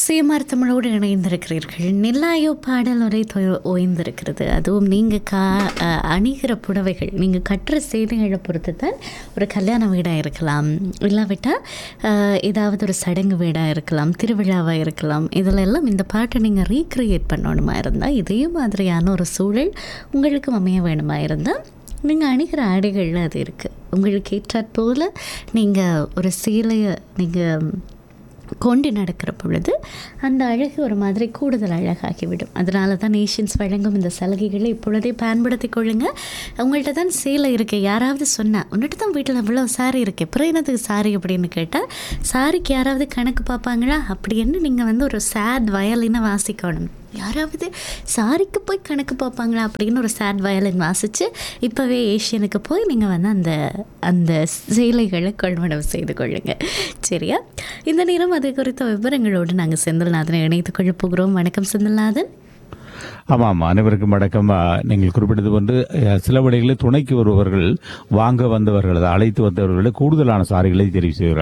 சேமார் தமிழோடு இணைந்திருக்கிறீர்கள் நில்லாயோ பாடல் உரை தொ- ஓய்ந்திருக்கிறது அதுவும் நீங்கள் கா அஹ், அணிகிற புடவைகள் நீங்கள் கட்டுற சேலைகளை பொறுத்து தான் ஒரு கல்யாண வீடாக இருக்கலாம் இல்லாவிட்டால் அஹ், ஏதாவது ஒரு சடங்கு வீடாக இருக்கலாம் திருவிழாவாக இருக்கலாம் இதில் எல்லாம் இந்த பாட்டை நீங்கள் ரீக்ரியேட் பண்ணணுமா இருந்தால் இதே மாதிரியான ஒரு சூழல் உங்களுக்கும் அமைய வேணுமா இருந்தால் நீங்கள் அணிகிற ஆடைகளில் அது இருக்குது உங்களுக்கு ஏற்றாற் போல் நீங்கள் ஒரு சேலையை நீங்கள் கொண்டு நடக்கிற பொழுது அந்த அழகு ஒரு மாதிரி கூடுதல் அழகாகிவிடும் அதனால தான் நேஷன்ஸ் வழங்கும் இந்த சலுகைகளை இப்பொழுதே பயன்படுத்திக் கொள்ளுங்க உங்கள்கிட்ட தான் சேலை இருக்கு யாராவது சொன்னா உன்னிட்ட தான் வீட்டில் இவ்வளோ சாரி இருக்கு அப்புறம் என்னதுக்கு சாரி அப்படின்னு கேட்டால் சாரிக்கு யாராவது கணக்கு பார்ப்பாங்களா அப்படின்னு நீங்கள் வந்து ஒரு சேட் வயலினை வாசிக்கணும் யாராவது சாரிக்கு போய் கணக்கு பார்ப்பாங்களா அப்படின்னு ஒரு சேட் வயலின் வாசித்து இப்போவே ஏஷியனுக்கு போய் நீங்கள் வந்து அந்த அந்த சேலைகளை கொள்வனவு செய்து கொள்ளுங்க சரியா இந்த நேரம் அது குறித்த விவரங்களோடு நாங்கள் செந்தில்நாதனை இணைத்துக் கொள்ள போகிறோம் வணக்கம் செந்தில்நாதன் ஆமாம் அனைவருக்கும் வணக்கம் ஆ, நீங்கள் குறிப்பிட்டது போன்று அ, சில வழிகளில் துணைக்கு வருபவர்கள் வாங்க வந்தவர்கள் அழைத்து வந்தவர்களை கூடுதலான சாரிகளை தெரிவு செய்கிறார்கள்